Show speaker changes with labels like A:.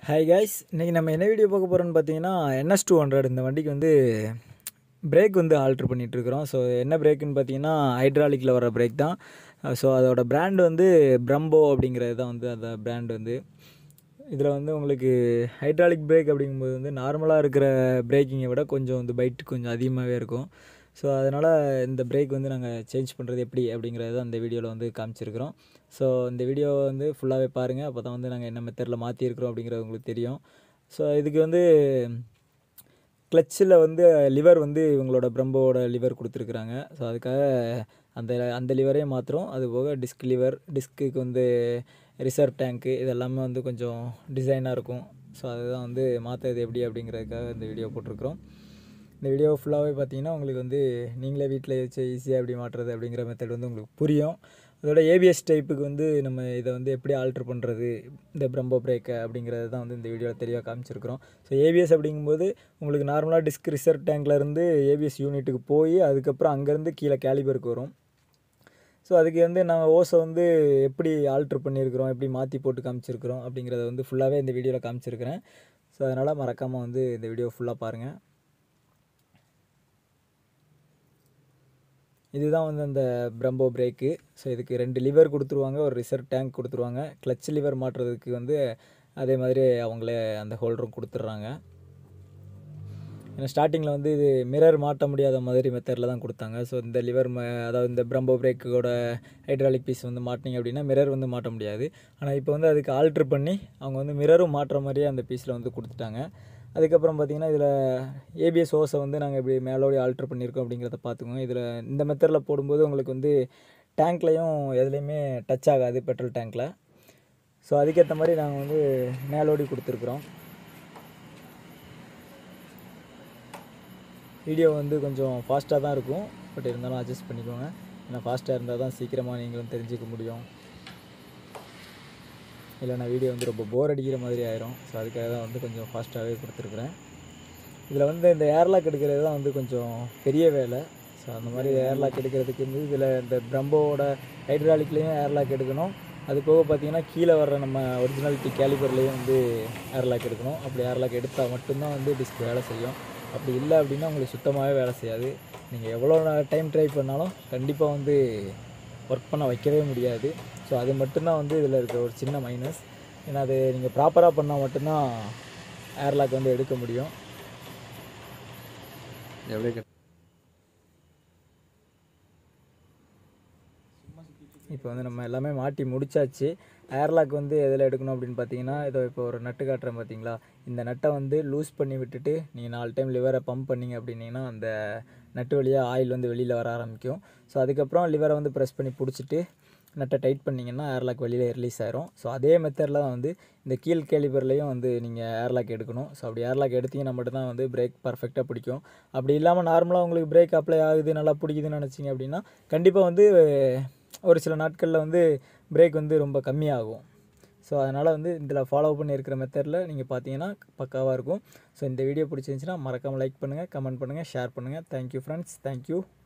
A: hi guys இன்றைக்கி நம்ம என்ன வீடியோ பார்க்க போகிறோம்னு பார்த்தீங்கன்னா என்எஸ் டூ ஹண்ட்ரட் இந்த வண்டிக்கு வந்து பிரேக் வந்து ஆல்ட்ரு பண்ணிகிட்ருக்குறோம் ஸோ என்ன பிரேக்குன்னு பார்த்தீங்கன்னா ஹைட்ராலிக்கில் வர பிரேக் தான் ஸோ அதோட பிராண்ட் வந்து பிரம்போ அப்படிங்கிறது தான் வந்து அந்த பிராண்ட் வந்து இதில் வந்து உங்களுக்கு ஹைட்ராலிக் பிரேக் அப்படிங்கும்போது வந்து நார்மலாக இருக்கிற பிரேக்கிங்கை விட கொஞ்சம் வந்து பைட் கொஞ்சம் அதிகமாகவே இருக்கும் ஸோ அதனால் இந்த பிரேக் வந்து நாங்கள் சேஞ்ச் பண்ணுறது எப்படி அப்படிங்கிறது தான் இந்த வீடியோவில் வந்து காமிச்சிருக்கிறோம் ஸோ இந்த வீடியோ வந்து ஃபுல்லாகவே பாருங்கள் அப்போ தான் வந்து நாங்கள் என்ன மெத்தடில் மாற்றிருக்கிறோம் அப்படிங்கிறது உங்களுக்கு தெரியும் ஸோ இதுக்கு வந்து கிளச்சில் வந்து லிவர் வந்து இவங்களோட பிரம்போவோட லிவர் கொடுத்துருக்குறாங்க ஸோ அதுக்காக அந்த அந்த லிவரே மாற்றுறோம் அது போக டிஸ்க் லிவர் டிஸ்க்குக்கு வந்து ரிசர்வ் டேங்க்கு இதெல்லாமே வந்து கொஞ்சம் டிசைனாக இருக்கும் ஸோ அதுதான் வந்து மாற்றுறது எப்படி அப்படிங்கிறதுக்காக இந்த வீடியோ போட்டிருக்கிறோம் இந்த வீடியோ ஃபுல்லாகவே பார்த்தீங்கன்னா உங்களுக்கு வந்து நீங்களே வீட்டில் வச்சு ஈஸியாக எப்படி மாட்டுறது அப்படிங்கிற மெத்தட் வந்து உங்களுக்கு புரியும் அதோட ஏபிஎஸ் டைப்புக்கு வந்து நம்ம இதை வந்து எப்படி ஆல்ட்ரு பண்ணுறது இந்த பிரம்போ பிரேக்கை அப்படிங்கிறது தான் வந்து இந்த வீடியோவில் தெளிவாக காமிச்சிருக்கிறோம் ஸோ ஏபிஎஸ் அப்படிங்கும்போது உங்களுக்கு நார்மலாக டிஸ்க் ரிசர்வ் டேங்க்லேருந்து ஏபிஎஸ் யூனிட்டுக்கு போய் அதுக்கப்புறம் அங்கேருந்து கீழே கேலிபருக்கு வரும் ஸோ அதுக்கு வந்து நாங்கள் ஓஸை வந்து எப்படி ஆல்ட்ரு பண்ணியிருக்கிறோம் எப்படி மாற்றி போட்டு காமிச்சிருக்கிறோம் அப்படிங்கிறத வந்து ஃபுல்லாகவே இந்த வீடியோவில் காமிச்சிருக்கிறேன் ஸோ அதனால் மறக்காமல் வந்து இந்த வீடியோ ஃபுல்லாக பாருங்கள் இதுதான் வந்து அந்த பிரம்போ பிரேக்கு ஸோ இதுக்கு ரெண்டு லிவர் கொடுத்துருவாங்க ஒரு ரிசர்வ் டேங்க் கொடுத்துருவாங்க கிளச் லிவர் மாட்டுறதுக்கு வந்து அதே மாதிரி அவங்களே அந்த ஹோல்டரும் கொடுத்துட்றாங்க ஏன்னா ஸ்டார்டிங்கில் வந்து இது மிரர் மாட்ட முடியாத மாதிரி மெத்தடில் தான் கொடுத்தாங்க ஸோ இந்த லிவர் ம அதாவது இந்த பிரம்போ பிரேக்கோட ஹைட்ராலிக் பீஸ் வந்து மாட்டினீங்க அப்படின்னா மிரர் வந்து மாட்ட முடியாது ஆனால் இப்போ வந்து அதுக்கு ஆல்ட்ரு பண்ணி அவங்க வந்து மிரரும் மாட்டுற மாதிரியே அந்த பீஸில் வந்து கொடுத்துட்டாங்க அதுக்கப்புறம் பார்த்திங்கன்னா இதில் ஏபிஎஸ் ஓஸை வந்து நாங்கள் இப்படி மேலோடி ஆல்ட்ரு பண்ணியிருக்கோம் அப்படிங்கிறத பார்த்துக்கோங்க இதில் இந்த மெத்தடில் போடும்போது உங்களுக்கு வந்து டேங்க்லேயும் எதுலேயுமே டச் ஆகாது பெட்ரோல் டேங்க்கில் ஸோ அதுக்கேற்ற மாதிரி நாங்கள் வந்து மேலோடி கொடுத்துருக்குறோம் வீடியோ வந்து கொஞ்சம் ஃபாஸ்ட்டாக தான் இருக்கும் பட் இருந்தாலும் அட்ஜஸ்ட் பண்ணிக்கோங்க ஏன்னா ஃபாஸ்ட்டாக இருந்தால் தான் சீக்கிரமாக நீங்களும் தெரிஞ்சுக்க முடியும் இல்லைனா வீடியோ வந்து ரொம்ப போர் அடிக்கிற மாதிரி ஆயிரும் ஸோ அதுக்காக தான் வந்து கொஞ்சம் ஃபாஸ்ட்டாகவே கொடுத்துருக்குறேன் இதில் வந்து இந்த ஏர்லாக் எடுக்கிறது தான் வந்து கொஞ்சம் பெரிய வேலை ஸோ அந்த மாதிரி ஏர்லாக் எடுக்கிறதுக்கு வந்து இதில் இந்த பிரம்போவோட ஹைட்ராலிக்லேயும் ஏர்லாக் எடுக்கணும் அது போக பார்த்தீங்கன்னா கீழே வர்ற நம்ம ஒரிஜினாலிட்டி கேலிபர்லேயும் வந்து ஏர்லாக் எடுக்கணும் அப்படி ஏர்லாக் எடுத்தால் மட்டும்தான் வந்து டிஸ்க் வேலை செய்யும் அப்படி இல்லை அப்படின்னா உங்களுக்கு சுத்தமாகவே வேலை செய்யாது நீங்கள் எவ்வளோ டைம் ட்ரை பண்ணாலும் கண்டிப்பாக வந்து ஒர்க் பண்ண வைக்கவே முடியாது ஸோ அது மட்டும்தான் வந்து இதில் இருக்க ஒரு சின்ன மைனஸ் ஏன்னா அது நீங்கள் ப்ராப்பராக பண்ணால் மட்டும்தான் ஏர்லாக் வந்து எடுக்க முடியும்
B: எவ்வளோ
A: இப்போ வந்து நம்ம எல்லாமே மாட்டி முடிச்சாச்சு ஏர்லாக் வந்து எதில் எடுக்கணும் அப்படின்னு பார்த்தீங்கன்னா இதோ இப்போ ஒரு நட்டு காட்டுறேன் பார்த்தீங்களா இந்த நட்டை வந்து லூஸ் பண்ணி விட்டுட்டு நீங்கள் நாலு டைம் லிவரை பம்ப் பண்ணிங்க அப்படின்னீங்கன்னா அந்த நட்டு வழியாக ஆயில் வந்து வெளியில் வர ஆரம்பிக்கும் ஸோ அதுக்கப்புறம் லிவரை வந்து ப்ரெஸ் பண்ணி பிடிச்சிட்டு நட்டை டைட் பண்ணிங்கன்னா ஏர்லாக் வெளியில் ரிலீஸ் ஆயிரும் ஸோ அதே மெத்தடில் தான் வந்து இந்த கீழ் கேலிபர்லேயும் வந்து நீங்கள் ஏர்லாக் எடுக்கணும் ஸோ அப்படி ஏர்லாக் எடுத்தீங்கன்னா மட்டும்தான் வந்து பிரேக் பர்ஃபெக்டாக பிடிக்கும் அப்படி இல்லாமல் நார்மலாக உங்களுக்கு பிரேக் அப்ளை ஆகுது நல்லா பிடிக்குதுன்னு நினச்சிங்க அப்படின்னா கண்டிப்பாக வந்து ஒரு சில நாட்களில் வந்து பிரேக் வந்து ரொம்ப கம்மியாகும் ஸோ அதனால் வந்து இதில் ஃபாலோ பண்ணி இருக்கிற மெத்தடில் நீங்கள் பார்த்தீங்கன்னா பக்காவாக இருக்கும் ஸோ இந்த வீடியோ பிடிச்சிருந்துச்சின்னா மறக்காமல் லைக் பண்ணுங்கள் கமெண்ட் பண்ணுங்கள் ஷேர் பண்ணுங்கள் தேங்க்யூ ஃப்ரெண்ட்ஸ் தேங்க்யூ